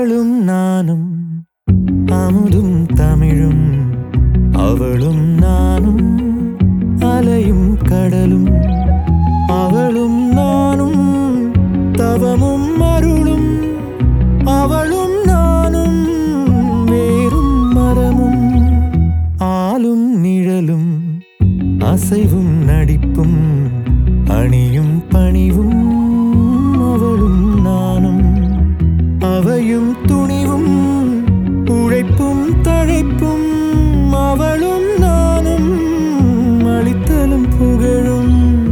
அவளும் நானும் அமுதும் தமிழும் அவளும் நானும் அலையும் கடலும் அவளும் நானும் தவமும் அருளும் அவளும் நானும் வேறும் மரமும் ஆளும் நிழலும் அசைவும் நடிப்பும் அணியும் பணிவும் அவளும் நானும் அவையும் துணிவும் உழைப்பும் தழைப்பும் அவளும் நானும் அளித்தலும் புகழும்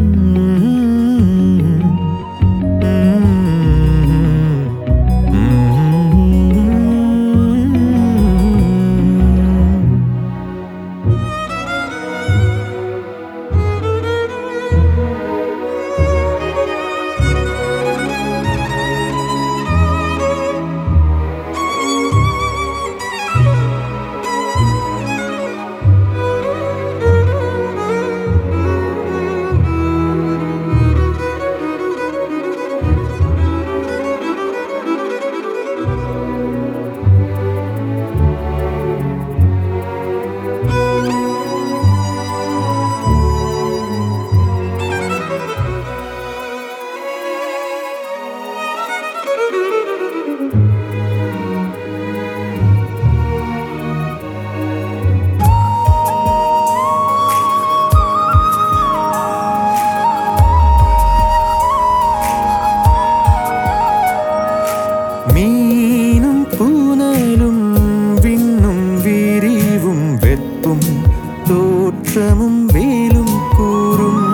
மீனும் பூனலும் விண்ணும் விரிவும் வெப்பும் தோற்றமும் வேலும் கூறும்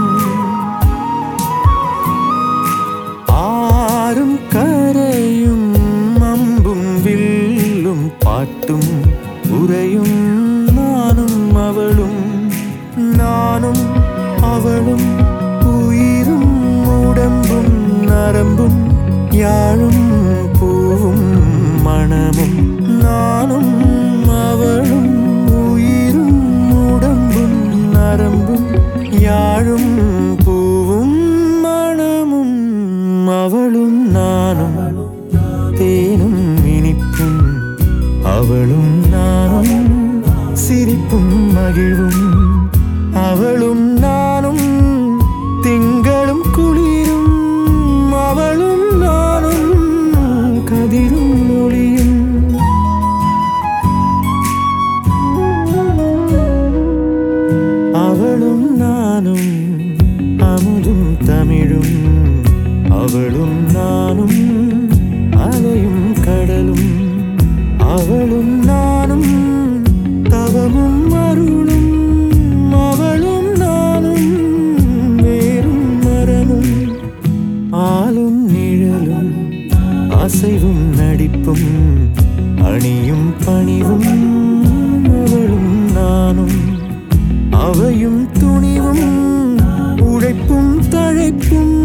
ஆறும் கரையும் அம்பும் வில்லும் பாட்டும் உரையும் நானும் அவளும் நானும் அவளும் உயிரும் உடம்பும் நரம்பும் யாழும் பூவும் மணமும் நானும் அவளும் உயிரும் உடம்பும் நரம்பும் யாழும் பூவும் மணமும் அவளும் நானும் தேனும் இனிப்பும் அவளும் நானும் சிரிப்பும் மகிழ்வும் அவளும் நானும் திங்களும் குளிரும் அவளும் நானும் கதிரும் ஒளியும் அவளும் நானும் அமுதும் தமிழும் அவளும் நானும் அலையும் கடலும் அவளும் நானும் தவமும் அருளும் அவளும் நானும் வேறும் மரமும் ஆளும் நிழலும் அசைவும் நடிப்பும் அணியும் பணிவும் அவளும் நானும் அவையும் துணிவும் உழைப்பும் தழைப்பும்